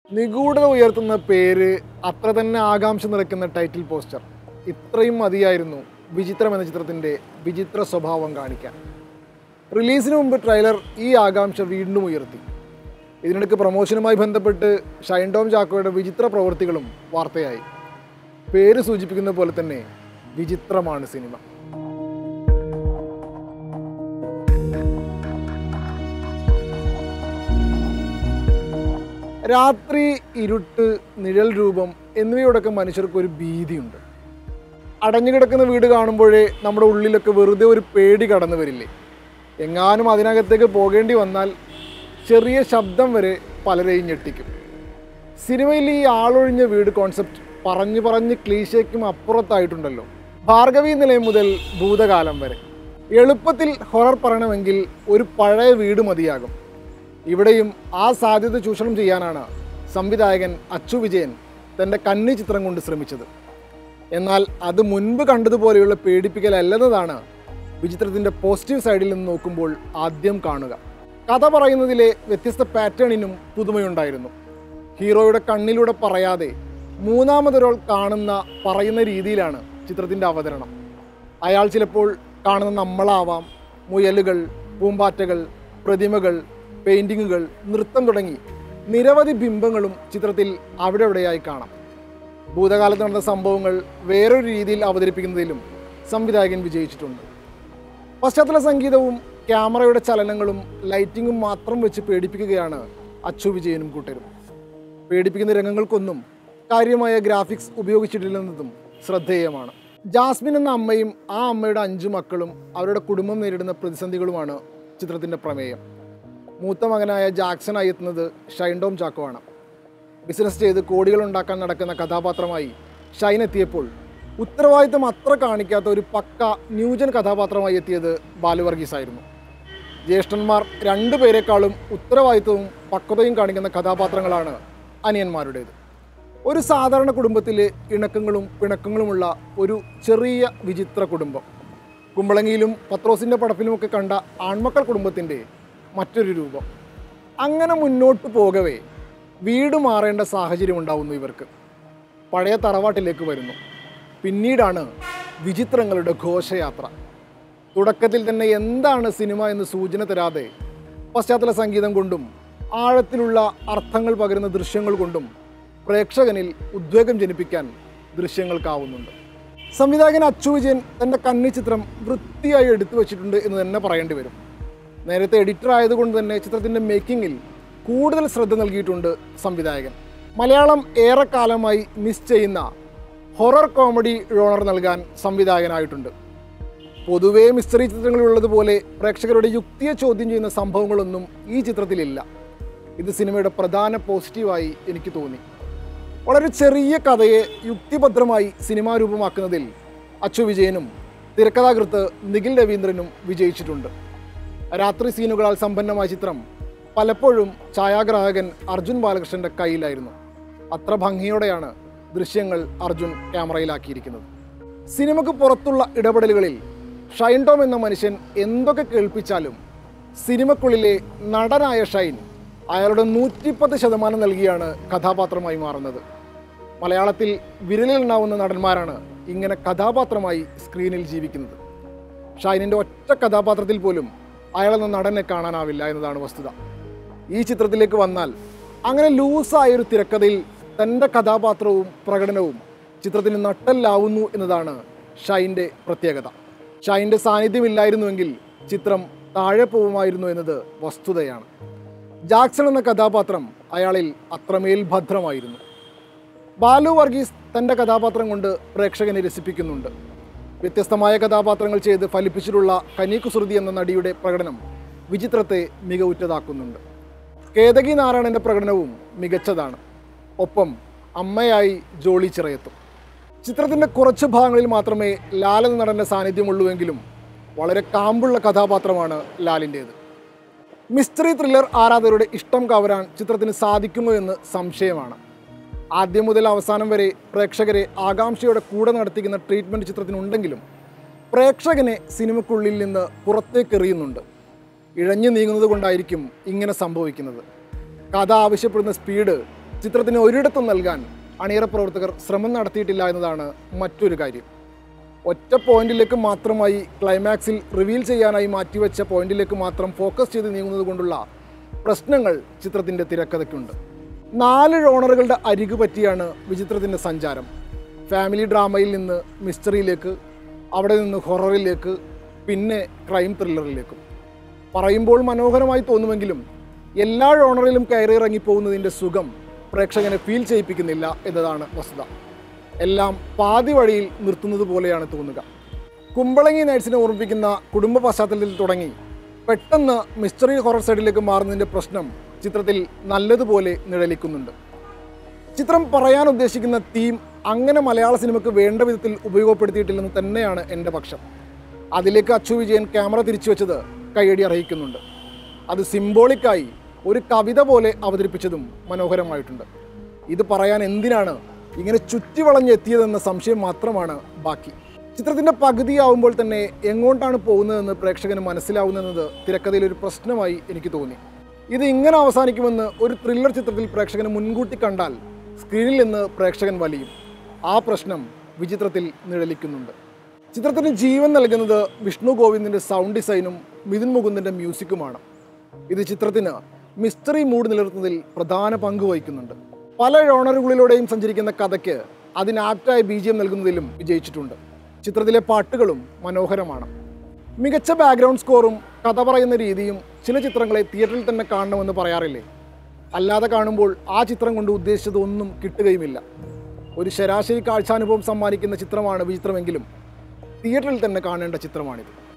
നിഗൂഢത ഉയർത്തുന്ന പേര് അത്ര തന്നെ ആകാംക്ഷ നിറയ്ക്കുന്ന ടൈറ്റിൽ പോസ്റ്റർ ഇത്രയും മതിയായിരുന്നു വിചിത്രം എന്ന ചിത്രത്തിൻ്റെ വിചിത്ര സ്വഭാവം കാണിക്കാൻ റിലീസിന് മുമ്പ് ട്രെയിലർ ഈ ആകാംക്ഷ വീണ്ടും ഉയർത്തി ഇതിനിടയ്ക്ക് പ്രൊമോഷനുമായി ബന്ധപ്പെട്ട് ഷൈൻ ടോം ചാക്കോയുടെ വിചിത്ര പ്രവൃത്തികളും വാർത്തയായി പേര് സൂചിപ്പിക്കുന്ന പോലെ തന്നെ വിചിത്രമാണ് സിനിമ രാത്രി ഇരുട്ട് നിഴൽ രൂപം എന്നിവയോടൊക്കെ മനുഷ്യർക്ക് ഒരു ഭീതിയുണ്ട് അടഞ്ഞുകിടക്കുന്ന വീട് കാണുമ്പോഴേ നമ്മുടെ ഉള്ളിലൊക്കെ വെറുതെ ഒരു പേടി കടന്നു വരില്ലേ എങ്ങാനും അതിനകത്തേക്ക് പോകേണ്ടി വന്നാൽ ചെറിയ ശബ്ദം വരെ പലരെയും ഞെട്ടിക്കും സിനിമയിൽ ഈ ആളൊഴിഞ്ഞ വീട് കോൺസെപ്റ്റ് പറഞ്ഞു പറഞ്ഞ് ക്ലീശയ്ക്കും അപ്പുറത്തായിട്ടുണ്ടല്ലോ ഭാർഗവി നിലയം മുതൽ ഭൂതകാലം വരെ എളുപ്പത്തിൽ ഹൊറർ പറയണമെങ്കിൽ ഒരു പഴയ വീട് മതിയാകും ഇവിടെയും ആ സാധ്യത ചൂഷണം ചെയ്യാനാണ് സംവിധായകൻ അച്ചു വിജയൻ തൻ്റെ കന്നി ചിത്രം കൊണ്ട് ശ്രമിച്ചത് എന്നാൽ അത് മുൻപ് കണ്ടതുപോലെയുള്ള പേടിപ്പിക്കലല്ലെന്നതാണ് വിചിത്രത്തിൻ്റെ പോസിറ്റീവ് സൈഡിൽ നിന്ന് നോക്കുമ്പോൾ ആദ്യം കാണുക കഥ പറയുന്നതിലെ വ്യത്യസ്ത പാറ്റേണിനും പുതുമയുണ്ടായിരുന്നു ഹീറോയുടെ കണ്ണിലൂടെ പറയാതെ മൂന്നാമതൊരാൾ കാണുന്ന പറയുന്ന രീതിയിലാണ് ചിത്രത്തിൻ്റെ അവതരണം അയാൾ ചിലപ്പോൾ കാണുന്ന നമ്മളാവാം മുയലുകൾ പൂമ്പാറ്റകൾ പ്രതിമകൾ പെയിൻറ്റിങ്ങുകൾ നൃത്തം തുടങ്ങി നിരവധി ബിംബങ്ങളും ചിത്രത്തിൽ അവിടെ എവിടെയായി കാണാം ഭൂതകാലത്ത് നടന്ന സംഭവങ്ങൾ വേറൊരു രീതിയിൽ അവതരിപ്പിക്കുന്നതിലും സംവിധായകൻ വിജയിച്ചിട്ടുണ്ട് പശ്ചാത്തല സംഗീതവും ക്യാമറയുടെ ചലനങ്ങളും ലൈറ്റിങ്ങും മാത്രം വെച്ച് പേടിപ്പിക്കുകയാണ് അച്ചു വിജയനും കൂട്ടരും പേടിപ്പിക്കുന്ന രംഗങ്ങൾക്കൊന്നും കാര്യമായ ഗ്രാഫിക്സ് ഉപയോഗിച്ചിട്ടില്ലെന്നതും ശ്രദ്ധേയമാണ് ജാസ്മിൻ എന്ന അമ്മയും ആ അമ്മയുടെ അഞ്ചു മക്കളും അവരുടെ കുടുംബം നേരിടുന്ന പ്രതിസന്ധികളുമാണ് ചിത്രത്തിൻ്റെ പ്രമേയം മൂത്ത മകനായ ജാക്സണായി എത്തുന്നത് ഷൈൻ ടോം ചാക്കോ ആണ് ബിസിനസ് ചെയ്ത് കോടികൾ ഉണ്ടാക്കാൻ നടക്കുന്ന കഥാപാത്രമായി ഷൈൻ എത്തിയപ്പോൾ ഉത്തരവാദിത്തം അത്ര കാണിക്കാത്ത ഒരു പക്ക ന്യൂജൻ കഥാപാത്രമായി എത്തിയത് ബാലു വർഗീസ് ആയിരുന്നു ജ്യേഷ്ഠന്മാർ രണ്ടുപേരെക്കാളും ഉത്തരവാദിത്തവും പക്വതയും കാണിക്കുന്ന കഥാപാത്രങ്ങളാണ് അനിയന്മാരുടേത് ഒരു സാധാരണ കുടുംബത്തിലെ ഇണക്കങ്ങളും പിണക്കങ്ങളുമുള്ള ഒരു ചെറിയ വിചിത്ര കുടുംബം കുമ്പളങ്ങിയിലും പത്രോസിൻ്റെ പടപ്പിലുമൊക്കെ കണ്ട ആൺമക്കൾ കുടുംബത്തിൻ്റെ മറ്റൊരു രൂപം അങ്ങനെ മുന്നോട്ട് പോകവേ വീട് മാറേണ്ട സാഹചര്യം ഉണ്ടാവുന്നു ഇവർക്ക് പഴയ തറവാട്ടിലേക്ക് വരുന്നു പിന്നീടാണ് വിചിത്രങ്ങളുടെ ഘോഷയാത്ര തുടക്കത്തിൽ തന്നെ എന്താണ് സിനിമ എന്ന് സൂചന തരാതെ പശ്ചാത്തല സംഗീതം കൊണ്ടും ആഴത്തിലുള്ള അർത്ഥങ്ങൾ പകരുന്ന ദൃശ്യങ്ങൾ കൊണ്ടും പ്രേക്ഷകനിൽ ഉദ്വേഗം ജനിപ്പിക്കാൻ ദൃശ്യങ്ങൾക്കാവുന്നുണ്ട് സംവിധായകൻ അച്ചു വിജയൻ തൻ്റെ കന്നി ചിത്രം വൃത്തിയായി എടുത്തു വച്ചിട്ടുണ്ട് എന്ന് തന്നെ പറയേണ്ടി വരും നേരത്തെ എഡിറ്റർ ആയതുകൊണ്ട് തന്നെ ചിത്രത്തിൻ്റെ മേക്കിങ്ങിൽ കൂടുതൽ ശ്രദ്ധ നൽകിയിട്ടുണ്ട് സംവിധായകൻ മലയാളം ഏറെക്കാലമായി മിസ് ചെയ്യുന്ന ഹൊറർ കോമഡി ജോണർ നൽകാൻ സംവിധായകനായിട്ടുണ്ട് പൊതുവേ മിസ്റ്ററി ചിത്രങ്ങളിലുള്ളതുപോലെ പ്രേക്ഷകരുടെ യുക്തിയെ ചോദ്യം ചെയ്യുന്ന സംഭവങ്ങളൊന്നും ഈ ചിത്രത്തിലില്ല ഇത് സിനിമയുടെ പ്രധാന പോസിറ്റീവായി എനിക്ക് തോന്നി വളരെ ചെറിയ കഥയെ യുക്തിഭദ്രമായി സിനിമാ രൂപമാക്കുന്നതിൽ അച്ചു വിജയനും തിരക്കഥാകൃത്ത് നിഖിൽ രവീന്ദ്രനും വിജയിച്ചിട്ടുണ്ട് രാത്രി സീനുകളാൽ സമ്പന്നമായ ചിത്രം പലപ്പോഴും ഛായാഗ്രാഹകൻ അർജുൻ ബാലകൃഷ്ണന്റെ കയ്യിലായിരുന്നു അത്ര ഭംഗിയോടെയാണ് ദൃശ്യങ്ങൾ അർജുൻ ക്യാമറയിലാക്കിയിരിക്കുന്നത് സിനിമയ്ക്ക് പുറത്തുള്ള ഇടപെടലുകളിൽ ഷൈൻ ടോം എന്ന മനുഷ്യൻ എന്തൊക്കെ കേൾപ്പിച്ചാലും സിനിമക്കുള്ളിലെ നടനായ ഷൈൻ അയാളുടെ നൂറ്റിപ്പത്ത് ശതമാനം നൽകിയാണ് കഥാപാത്രമായി മാറുന്നത് മലയാളത്തിൽ വിരലിലുണ്ടാവുന്ന നടന്മാരാണ് ഇങ്ങനെ കഥാപാത്രമായി സ്ക്രീനിൽ ജീവിക്കുന്നത് ഷൈനിൻ്റെ ഒറ്റ കഥാപാത്രത്തിൽ പോലും അയാളെന്ന നടനെ കാണാനാവില്ല എന്നതാണ് വസ്തുത ഈ ചിത്രത്തിലേക്ക് വന്നാൽ അങ്ങനെ ലൂസായ ഒരു തിരക്കഥയിൽ തൻ്റെ കഥാപാത്രവും പ്രകടനവും ചിത്രത്തിന് നട്ടല്ലാവുന്നു എന്നതാണ് ഷൈൻ്റെ പ്രത്യേകത ഷൈൻ്റെ സാന്നിധ്യമില്ലായിരുന്നുവെങ്കിൽ ചിത്രം താഴെ പോവുമായിരുന്നു എന്നത് വസ്തുതയാണ് ജാക്സൺ എന്ന കഥാപാത്രം അയാളിൽ അത്രമേൽ ഭദ്രമായിരുന്നു ബാലു വർഗീസ് തൻ്റെ കഥാപാത്രം കൊണ്ട് പ്രേക്ഷകനെ രസിപ്പിക്കുന്നുണ്ട് വ്യത്യസ്തമായ കഥാപാത്രങ്ങൾ ചെയ്ത് ഫലിപ്പിച്ചിട്ടുള്ള കനി കുസൃതി എന്ന നടിയുടെ പ്രകടനം വിചിത്രത്തെ മികവുറ്റതാക്കുന്നുണ്ട് കേതകി നാരായണൻ്റെ പ്രകടനവും മികച്ചതാണ് ഒപ്പം അമ്മയായി ജോളി ചിറയത്തും ചിത്രത്തിൻ്റെ കുറച്ച് ഭാഗങ്ങളിൽ മാത്രമേ ലാൽ എന്ന നടൻ്റെ സാന്നിധ്യമുള്ളൂവെങ്കിലും വളരെ കാമ്പുള്ള കഥാപാത്രമാണ് ലാലിൻ്റേത് മിസ്റ്ററി ത്രില്ലർ ആരാധകരുടെ ഇഷ്ടം കവരാൻ ചിത്രത്തിന് സാധിക്കുമോ എന്ന് സംശയമാണ് ആദ്യം മുതൽ അവസാനം വരെ പ്രേക്ഷകരെ ആകാംക്ഷയോടെ കൂടെ നടത്തിക്കുന്ന ട്രീറ്റ്മെൻറ്റ് ചിത്രത്തിനുണ്ടെങ്കിലും പ്രേക്ഷകനെ സിനിമക്കുള്ളിൽ നിന്ന് പുറത്തേക്ക് എറിയുന്നുണ്ട് ഇഴഞ്ഞു നീങ്ങുന്നത് കൊണ്ടായിരിക്കും ഇങ്ങനെ സംഭവിക്കുന്നത് കഥ ആവശ്യപ്പെടുന്ന സ്പീഡ് ചിത്രത്തിന് ഒരിടത്തും നൽകാൻ അണിയറ പ്രവർത്തകർ ശ്രമം നടത്തിയിട്ടില്ല എന്നതാണ് മറ്റൊരു കാര്യം ഒറ്റ പോയിന്റിലേക്ക് മാത്രമായി ക്ലൈമാക്സിൽ റിവീൽ ചെയ്യാനായി മാറ്റിവെച്ച പോയിന്റിലേക്ക് മാത്രം ഫോക്കസ് ചെയ്ത് നീങ്ങുന്നത് കൊണ്ടുള്ള പ്രശ്നങ്ങൾ ചിത്രത്തിൻ്റെ തിരക്കഥയ്ക്കുണ്ട് നാല് ജോണറുകളുടെ അരികു പറ്റിയാണ് വിചിത്രത്തിൻ്റെ സഞ്ചാരം ഫാമിലി ഡ്രാമയിൽ നിന്ന് മിസ്റ്ററിയിലേക്ക് അവിടെ നിന്ന് ഹൊററിലേക്ക് പിന്നെ ക്രൈം ത്രില്ലറിലേക്കും പറയുമ്പോൾ മനോഹരമായി തോന്നുമെങ്കിലും എല്ലാ ജോണറിലും കയറിയിറങ്ങി പോകുന്നതിൻ്റെ സുഖം പ്രേക്ഷകനെ ഫീൽ ചെയ്യിപ്പിക്കുന്നില്ല എന്നതാണ് വസ്തുത എല്ലാം പാതി വഴിയിൽ നിർത്തുന്നത് പോലെയാണ് തോന്നുക കുമ്പളങ്ങി നൈറ്റ്സിനെ ഓർമ്മിപ്പിക്കുന്ന കുടുംബ പശ്ചാത്തലത്തിൽ തുടങ്ങി പെട്ടെന്ന് മിസ്റ്ററി ഹൊറർ സൈഡിലേക്ക് മാറുന്നതിൻ്റെ പ്രശ്നം ചിത്രത്തിൽ നല്ലതുപോലെ നിഴലിക്കുന്നുണ്ട് ചിത്രം പറയാൻ ഉദ്ദേശിക്കുന്ന തീം അങ്ങനെ മലയാള സിനിമയ്ക്ക് വേണ്ട വിധത്തിൽ ഉപയോഗപ്പെടുത്തിയിട്ടില്ലെന്ന് തന്നെയാണ് എൻ്റെ പക്ഷം അതിലേക്ക് അച്ചു വിജയൻ ക്യാമറ തിരിച്ചു വെച്ചത് കൈയടി അർഹിക്കുന്നുണ്ട് അത് സിംബോളിക്കായി ഒരു കവിത പോലെ അവതരിപ്പിച്ചതും മനോഹരമായിട്ടുണ്ട് ഇത് പറയാൻ എന്തിനാണ് ഇങ്ങനെ ചുറ്റി വളഞ്ഞെത്തിയതെന്ന സംശയം മാത്രമാണ് ബാക്കി ചിത്രത്തിൻ്റെ പകുതിയാവുമ്പോൾ തന്നെ എങ്ങോട്ടാണ് പോകുന്നതെന്ന് പ്രേക്ഷകന് മനസ്സിലാവുന്നത് തിരക്കഥയിൽ ഒരു പ്രശ്നമായി എനിക്ക് തോന്നി ഇത് ഇങ്ങനെ അവസാനിക്കുമെന്ന് ഒരു ത്രില്ലർ ചിത്രത്തിൽ പ്രേക്ഷകന് മുൻകൂട്ടി കണ്ടാൽ സ്ക്രീനിൽ നിന്ന് പ്രേക്ഷകൻ വലിയും ആ പ്രശ്നം വിചിത്രത്തിൽ നിഴലിക്കുന്നുണ്ട് ചിത്രത്തിന് ജീവൻ നൽകുന്നത് വിഷ്ണു ഗോവിന്ദിൻ്റെ സൗണ്ട് ഡിസൈനും മിഥുൻ മുകുന്ദിൻ്റെ മ്യൂസിക്കുമാണ് ഇത് ചിത്രത്തിന് മിസ്റ്ററി മൂഡ് നിലനിർത്തുന്നതിൽ പ്രധാന പങ്ക് വഹിക്കുന്നുണ്ട് പല ജോണറുകളിലൂടെയും സഞ്ചരിക്കുന്ന കഥയ്ക്ക് അതിനാപ്റ്റായ ബി ജി എം നൽകുന്നതിലും വിജയിച്ചിട്ടുണ്ട് ചിത്രത്തിലെ പാട്ടുകളും മനോഹരമാണ് മികച്ച ബാക്ക്ഗ്രൗണ്ട് സ്കോറും കഥ പറയുന്ന രീതിയും ചില ചിത്രങ്ങളെ തിയേറ്ററിൽ തന്നെ കാണണമെന്ന് പറയാറില്ലേ അല്ലാതെ കാണുമ്പോൾ ആ ചിത്രം കൊണ്ട് ഉദ്ദേശിച്ചത് ഒന്നും കിട്ടുകയുമില്ല ഒരു ശരാശരി കാഴ്ചാനുഭവം സമ്മാനിക്കുന്ന ചിത്രമാണ് വിചിത്രമെങ്കിലും തിയേറ്ററിൽ തന്നെ കാണേണ്ട ചിത്രമാണിത്